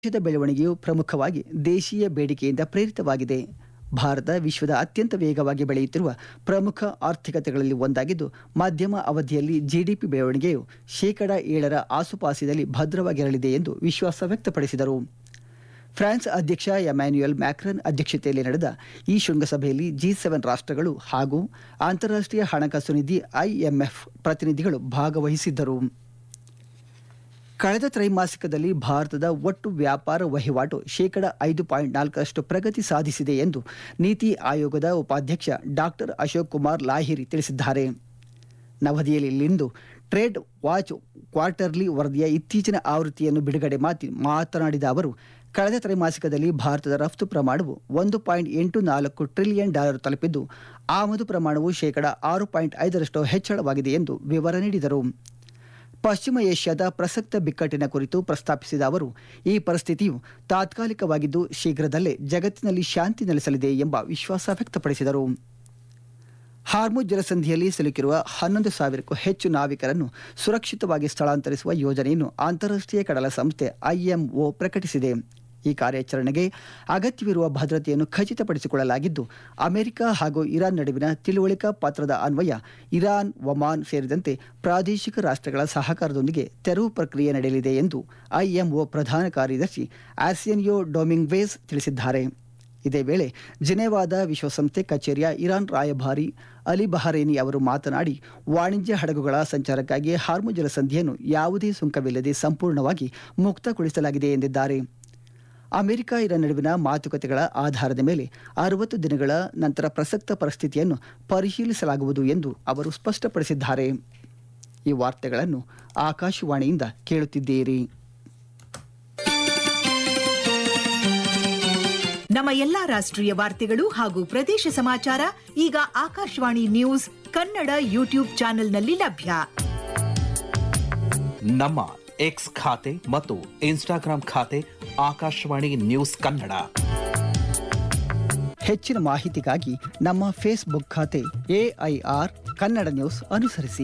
ದೇಶದ ಬೆಳವಣಿಗೆಯು ಪ್ರಮುಖವಾಗಿ ದೇಶೀಯ ಬೇಡಿಕೆಯಿಂದ ಪ್ರೇರಿತವಾಗಿದೆ ಭಾರತ ವಿಶ್ವದ ಅತ್ಯಂತ ವೇಗವಾಗಿ ಬೆಳೆಯುತ್ತಿರುವ ಪ್ರಮುಖ ಆರ್ಥಿಕತೆಗಳಲ್ಲಿ ಒಂದಾಗಿದ್ದು ಮಧ್ಯಮ ಅವಧಿಯಲ್ಲಿ ಜಿಡಿಪಿ ಬೆಳವಣಿಗೆಯು ಶೇಕಡ ಏಳರ ಆಸುಪಾಸಿನಲ್ಲಿ ಭದ್ರವಾಗಿರಲಿದೆ ಎಂದು ವಿಶ್ವಾಸ ವ್ಯಕ್ತಪಡಿಸಿದರು ಫ್ರಾನ್ಸ್ ಅಧ್ಯಕ್ಷ ಎಮ್ಯಾನ್ಯುಯಲ್ ಮ್ಯಾಕ್ರನ್ ಅಧ್ಯಕ್ಷತೆಯಲ್ಲಿ ನಡೆದ ಈ ಶೃಂಗಸಭೆಯಲ್ಲಿ ಜಿ ಸೆವೆನ್ ರಾಷ್ಟ್ರಗಳು ಹಾಗೂ ಅಂತಾರಾಷ್ಟ್ರೀಯ ಹಣಕಾಸು ನಿಧಿ ಐಎಂಎಫ್ ಪ್ರತಿನಿಧಿಗಳು ಭಾಗವಹಿಸಿದ್ದರು ಕಳೆದ ತ್ರೈಮಾಸಿಕದಲ್ಲಿ ಭಾರತದ ಒಟ್ಟು ವ್ಯಾಪಾರ ವಹಿವಾಟು ಶೇಕಡ ಐದು ಪಾಯಿಂಟ್ ನಾಲ್ಕರಷ್ಟು ಪ್ರಗತಿ ಸಾಧಿಸಿದೆ ಎಂದು ನೀತಿ ಆಯೋಗದ ಉಪಾಧ್ಯಕ್ಷ ಡಾಕ್ಟರ್ ಅಶೋಕ್ ಕುಮಾರ್ ಲಾಹಿರಿ ತಿಳಿಸಿದ್ದಾರೆ ನವದೆಹಲಿಯಲ್ಲಿಂದು ಟ್ರೇಡ್ ವಾಚ್ ಕ್ವಾರ್ಟರ್ಲಿ ವರದಿಯ ಇತ್ತೀಚಿನ ಆವೃತ್ತಿಯನ್ನು ಬಿಡುಗಡೆ ಮಾತಿ ಮಾತನಾಡಿದ ಅವರು ಕಳೆದ ತ್ರೈಮಾಸಿಕದಲ್ಲಿ ಭಾರತದ ರಫ್ತು ಪ್ರಮಾಣವು ಒಂದು ಪಾಯಿಂಟ್ ಎಂಟು ನಾಲ್ಕು ಟ್ರಿಲಿಯನ್ ಡಾಲರ್ ತಲುಪಿದ್ದು ಆಮದು ಪ್ರಮಾಣವು ಶೇಕಡ ಆರು ಪಾಯಿಂಟ್ ಐದರಷ್ಟು ಹೆಚ್ಚಳವಾಗಿದೆ ಎಂದು ವಿವರ ನೀಡಿದರು ಪಶ್ಚಿಮ ಏಷ್ಯಾದ ಪ್ರಸಕ್ತ ಬಿಕ್ಕಟ್ಟಿನ ಕುರಿತು ಪ್ರಸ್ತಾಪಿಸಿದ ಅವರು ಈ ಪರಿಸ್ಥಿತಿಯು ತಾತ್ಕಾಲಿಕವಾಗಿದ್ದು ಶೀಘ್ರದಲ್ಲೇ ಜಗತ್ತಿನಲ್ಲಿ ಶಾಂತಿ ನೆಲೆಸಲಿದೆ ಎಂಬ ವಿಶ್ವಾಸ ವ್ಯಕ್ತಪಡಿಸಿದರು ಹಾರ್ಮುಜ್ ಜಲಸಂಧಿಯಲ್ಲಿ ಸಿಲುಕಿರುವ ಹನ್ನೊಂದು ಸಾವಿರಕ್ಕೂ ಹೆಚ್ಚು ನಾವಿಕರನ್ನು ಸುರಕ್ಷಿತವಾಗಿ ಸ್ಥಳಾಂತರಿಸುವ ಯೋಜನೆಯನ್ನು ಅಂತಾರಾಷ್ಟ್ರೀಯ ಕಡಲ ಸಂಸ್ಥೆ ಐಎಂಒ ಪ್ರಕಟಿಸಿದೆ ಈ ಕಾರ್ಯಾಚರಣೆಗೆ ಅಗತ್ಯವಿರುವ ಭದ್ರತೆಯನ್ನು ಖಚಿತಪಡಿಸಿಕೊಳ್ಳಲಾಗಿದ್ದು ಅಮೆರಿಕ ಹಾಗೂ ಇರಾನ್ ನಡುವಿನ ತಿಳುವಳಿಕಾ ಪತ್ರದ ಅನ್ವಯ ಇರಾನ್ ಒಮಾನ್ ಸೇರಿದಂತೆ ಪ್ರಾದೇಶಿಕ ರಾಷ್ಟ್ರಗಳ ಸಹಕಾರದೊಂದಿಗೆ ತೆರವು ಪ್ರಕ್ರಿಯೆ ನಡೆಯಲಿದೆ ಎಂದು ಐಎಂಒ ಪ್ರಧಾನ ಕಾರ್ಯದರ್ಶಿ ಆರ್ಸಿಯನ್ಯೋ ಡೊಮಿಂಗ್ವೇಸ್ ತಿಳಿಸಿದ್ದಾರೆ ಇದೇ ವೇಳೆ ಜಿನೆವಾದ ವಿಶ್ವಸಂಸ್ಥೆ ಕಚೇರಿಯ ಇರಾನ್ ರಾಯಭಾರಿ ಅಲಿ ಬಹರೇನಿ ಅವರು ಮಾತನಾಡಿ ವಾಣಿಜ್ಯ ಹಡಗುಗಳ ಸಂಚಾರಕ್ಕಾಗಿ ಹಾರ್ಮು ಜಲಸಂಧಿಯನ್ನು ಯಾವುದೇ ಸುಂಕವಿಲ್ಲದೆ ಸಂಪೂರ್ಣವಾಗಿ ಮುಕ್ತಗೊಳಿಸಲಾಗಿದೆ ಎಂದಿದ್ದಾರೆ ಅಮೆರಿಕ ಇರಾನ್ ನಡುವಿನ ಮಾತುಕತೆಗಳ ಆಧಾರದ ಮೇಲೆ ಅರವತ್ತು ದಿನಗಳ ನಂತರ ಪ್ರಸಕ್ತ ಪರಿಸ್ಥಿತಿಯನ್ನು ಪರಿಶೀಲಿಸಲಾಗುವುದು ಎಂದು ಅವರು ಸ್ಪಷ್ಟಪಡಿಸಿದ್ದಾರೆ ಈ ವಾರ್ತೆಗಳನ್ನು ಆಕಾಶವಾಣಿಯಿಂದ ಕೇಳುತ್ತಿದ್ದೀರಿ ನಮ್ಮ ಎಲ್ಲಾ ರಾಷ್ಟ್ರೀಯ ವಾರ್ತೆಗಳು ಹಾಗೂ ಪ್ರದೇಶ ಸಮಾಚಾರ ಈಗ ಆಕಾಶವಾಣಿ ನ್ಯೂಸ್ ಕನ್ನಡ ಯೂಟ್ಯೂಬ್ ಚಾನೆಲ್ನಲ್ಲಿ ಲಭ್ಯ ನಮ್ಮ ಎಕ್ಸ್ ಖಾತೆ ಮತ್ತು ಇನ್ಸ್ಟಾಗ್ರಾಂ ಖಾತೆ ಆಕಾಶವಾಣಿ ನ್ಯೂಸ್ ಕನ್ನಡ ಹೆಚ್ಚಿನ ಮಾಹಿತಿಗಾಗಿ ನಮ್ಮ ಫೇಸ್ಬುಕ್ ಖಾತೆ ಎಐಆರ್ ಕನ್ನಡ ನ್ಯೂಸ್ ಅನುಸರಿಸಿ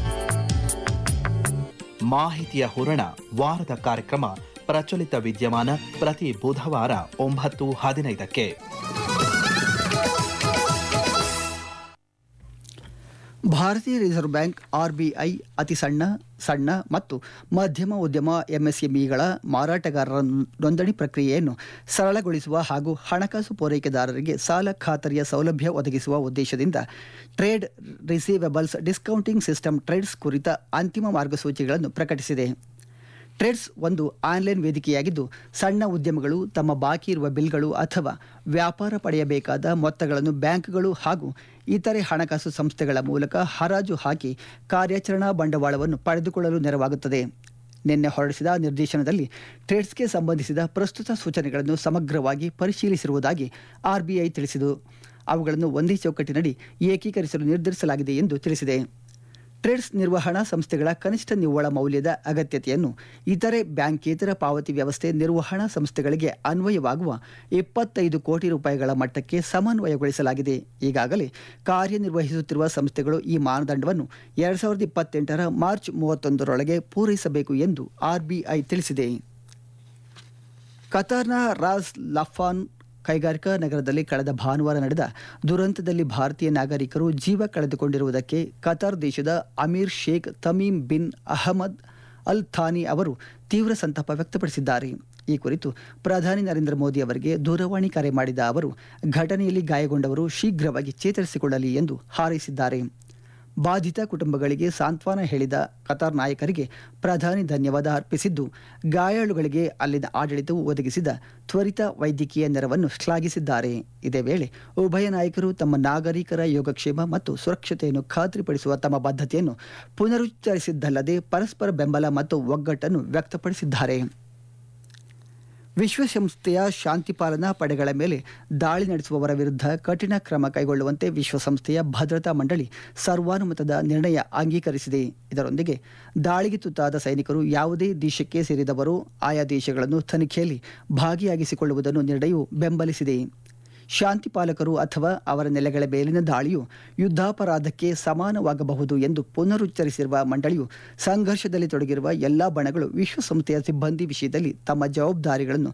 ಮಾಹಿತಿಯ ಹೂರಣ ವಾರದ ಕಾರ್ಯಕ್ರಮ ಪ್ರಚಲಿತ ವಿದ್ಯಮಾನ ಪ್ರತಿ ಬುಧವಾರ ಒಂಬತ್ತು ಹದಿನೈದಕ್ಕೆ ಭಾರತೀಯ ರಿಸರ್ವ್ ಬ್ಯಾಂಕ್ ಆರ್ಬಿಐ ಅತಿ ಸಣ್ಣ ಸಣ್ಣ ಮತ್ತು ಮಧ್ಯಮ ಉದ್ಯಮ ಎಂಎಸ್ಎಂಇಗಳ ಮಾರಾಟಗಾರರ ನೋಂದಣಿ ಪ್ರಕ್ರಿಯೆಯನ್ನು ಸರಳಗೊಳಿಸುವ ಹಾಗೂ ಹಣಕಾಸು ಪೂರೈಕೆದಾರರಿಗೆ ಸಾಲ ಖಾತರಿಯ ಸೌಲಭ್ಯ ಒದಗಿಸುವ ಉದ್ದೇಶದಿಂದ trade receivables discounting system TReDS ಕುರಿತ ಅಂತಿಮ ಮಾರ್ಗಸೂಚಿಗಳನ್ನು ಪ್ರಕಟಿಸಿದೆ ಟ್ರೇಡ್ಸ್ ಒಂದು ಆನ್ಲೈನ್ ವೇದಿಕೆಯಾಗಿದ್ದು ಸಣ್ಣ ಉದ್ಯಮಗಳು ತಮ್ಮ ಬಾಕಿ ಇರುವ ಬಿಲ್ಗಳು ಅಥವಾ ವ್ಯಾಪಾರ ಪಡೆಯಬೇಕಾದ ಮೊತ್ತಗಳನ್ನು ಬ್ಯಾಂಕ್ಗಳು ಹಾಗೂ ಇತರೆ ಹಣಕಾಸು ಸಂಸ್ಥೆಗಳ ಮೂಲಕ ಹರಾಜು ಹಾಕಿ ಕಾರ್ಯಾಚರಣಾ ಬಂಡವಾಳವನ್ನು ಪಡೆದುಕೊಳ್ಳಲು ನೆರವಾಗುತ್ತದೆ ನಿನ್ನೆ ಹೊರಡಿಸಿದ ನಿರ್ದೇಶನದಲ್ಲಿ ಟ್ರೇಡ್ಸ್ಗೆ ಸಂಬಂಧಿಸಿದ ಪ್ರಸ್ತುತ ಸೂಚನೆಗಳನ್ನು ಸಮಗ್ರವಾಗಿ ಪರಿಶೀಲಿಸಿರುವುದಾಗಿ ಆರ್ಬಿಐ ತಿಳಿಸಿತು ಅವುಗಳನ್ನು ಒಂದೇ ಚೌಕಟ್ಟಿನಡಿ ಏಕೀಕರಿಸಲು ನಿರ್ಧರಿಸಲಾಗಿದೆ ಎಂದು ತಿಳಿಸಿದೆ ಟ್ರೇಡ್ಸ್ ನಿರ್ವಹಣಾ ಸಂಸ್ಥೆಗಳ ಕನಿಷ್ಠ ನಿವ್ವಳ ಮೌಲ್ಯದ ಅಗತ್ಯತೆಯನ್ನು ಇತರೆ ಬ್ಯಾಂಕೇತರ ಪಾವತಿ ವ್ಯವಸ್ಥೆ ನಿರ್ವಹಣಾ ಸಂಸ್ಥೆಗಳಿಗೆ ಅನ್ವಯವಾಗುವ ಇಪ್ಪತ್ತೈದು ಕೋಟಿ ರೂಪಾಯಿಗಳ ಮಟ್ಟಕ್ಕೆ ಸಮನ್ವಯಗೊಳಿಸಲಾಗಿದೆ ಈಗಾಗಲೇ ಕಾರ್ಯನಿರ್ವಹಿಸುತ್ತಿರುವ ಸಂಸ್ಥೆಗಳು ಈ ಮಾನದಂಡವನ್ನು ಎರಡು ಸಾವಿರದ ಇಪ್ಪತ್ತೆಂಟರ ಮಾರ್ಚ್ ಮೂವತ್ತೊಂದರೊಳಗೆ ಪೂರೈಸಬೇಕು ಎಂದು ಆರ್ಬಿಐ ತಿಳಿಸಿದೆ ಕತಾರ್ನ ರಾಸ್ ಲಫಾನ್ ಕೈಗಾರಿಕಾ ನಗರದಲ್ಲಿ ಕಳೆದ ಭಾನುವಾರ ನಡೆದ ದುರಂತದಲ್ಲಿ ಭಾರತೀಯ ನಾಗರಿಕರು ಜೀವ ಕಳೆದುಕೊಂಡಿರುವುದಕ್ಕೆ ಕತಾರ್ ದೇಶದ ಅಮೀರ್ Sheikh Tamim bin Ahmad Al Thani ಅವರು ತೀವ್ರ ಸಂತಾಪ ವ್ಯಕ್ತಪಡಿಸಿದ್ದಾರೆ ಈ ಕುರಿತು ಪ್ರಧಾನಿ ನರೇಂದ್ರ ಮೋದಿ ಅವರಿಗೆ ದೂರವಾಣಿ ಕರೆ ಮಾಡಿದ ಅವರು ಘಟನೆಯಲ್ಲಿ ಗಾಯಗೊಂಡವರು ಶೀಘ್ರವಾಗಿ ಚೇತರಿಸಿಕೊಳ್ಳಲಿ ಎಂದು ಹಾರೈಸಿದ್ದಾರೆ ಬಾಧಿತ ಕುಟುಂಬಗಳಿಗೆ ಸಾಂತ್ವನ ಹೇಳಿದ ಕತಾರ್ ನಾಯಕರಿಗೆ ಪ್ರಧಾನಿ ಧನ್ಯವಾದ ಅರ್ಪಿಸಿದ್ದು ಗಾಯಾಳುಗಳಿಗೆ ಅಲ್ಲಿನ ಆಡಳಿತವು ಒದಗಿಸಿದ ತ್ವರಿತ ವೈದ್ಯಕೀಯ ನೆರವನ್ನು ಶ್ಲಾಘಿಸಿದ್ದಾರೆ ಇದೇ ವೇಳೆ ಉಭಯ ನಾಯಕರು ತಮ್ಮ ನಾಗರಿಕರ ಯೋಗಕ್ಷೇಮ ಮತ್ತು ಸುರಕ್ಷತೆಯನ್ನು ಖಾತ್ರಿಪಡಿಸುವ ತಮ್ಮ ಬದ್ಧತೆಯನ್ನು ಪುನರುಚ್ಚರಿಸಿದ್ದಲ್ಲದೆ ಪರಸ್ಪರ ಬೆಂಬಲ ಮತ್ತು ಒಗ್ಗಟ್ಟನ್ನು ವ್ಯಕ್ತಪಡಿಸಿದ್ದಾರೆ ವಿಶ್ವಸಂಸ್ಥೆಯ ಶಾಂತಿ ಪಾಲನಾ ಪಡೆಗಳ ಮೇಲೆ ದಾಳಿ ನಡೆಸುವವರ ವಿರುದ್ಧ ಕಠಿಣ ಕ್ರಮ ಕೈಗೊಳ್ಳುವಂತೆ ವಿಶ್ವಸಂಸ್ಥೆಯ ಭದ್ರತಾ ಮಂಡಳಿ ಸರ್ವಾನುಮತದ ನಿರ್ಣಯ ಅಂಗೀಕರಿಸಿದೆ ಇದರೊಂದಿಗೆ ದಾಳಿಗೆ ತುತ್ತಾದ ಸೈನಿಕರು ಯಾವುದೇ ದೇಶಕ್ಕೆ ಸೇರಿದವರು ಆಯಾ ದೇಶಗಳನ್ನು ತನಿಖೆಯಲ್ಲಿ ಭಾಗಿಯಾಗಿಸಿಕೊಳ್ಳುವುದನ್ನು ನಿರ್ಣಯವು ಬೆಂಬಲಿಸಿದೆ ಶಾಂತಿ ಪಾಲಕರು ಅಥವಾ ಅವರ ನೆಲೆಗಳ ಮೇಲಿನ ದಾಳಿಯು ಯುದ್ಧಾಪರಾಧಕ್ಕೆ ಸಮಾನವಾಗಬಹುದು ಎಂದು ಪುನರುಚ್ಚರಿಸಿರುವ ಮಂಡಳಿಯು ಸಂಘರ್ಷದಲ್ಲಿ ತೊಡಗಿರುವ ಎಲ್ಲಾ ಬಣಗಳು ವಿಶ್ವಸಂಸ್ಥೆಯ ಸಿಬ್ಬಂದಿ ವಿಷಯದಲ್ಲಿ ತಮ್ಮ ಜವಾಬ್ದಾರಿಗಳನ್ನು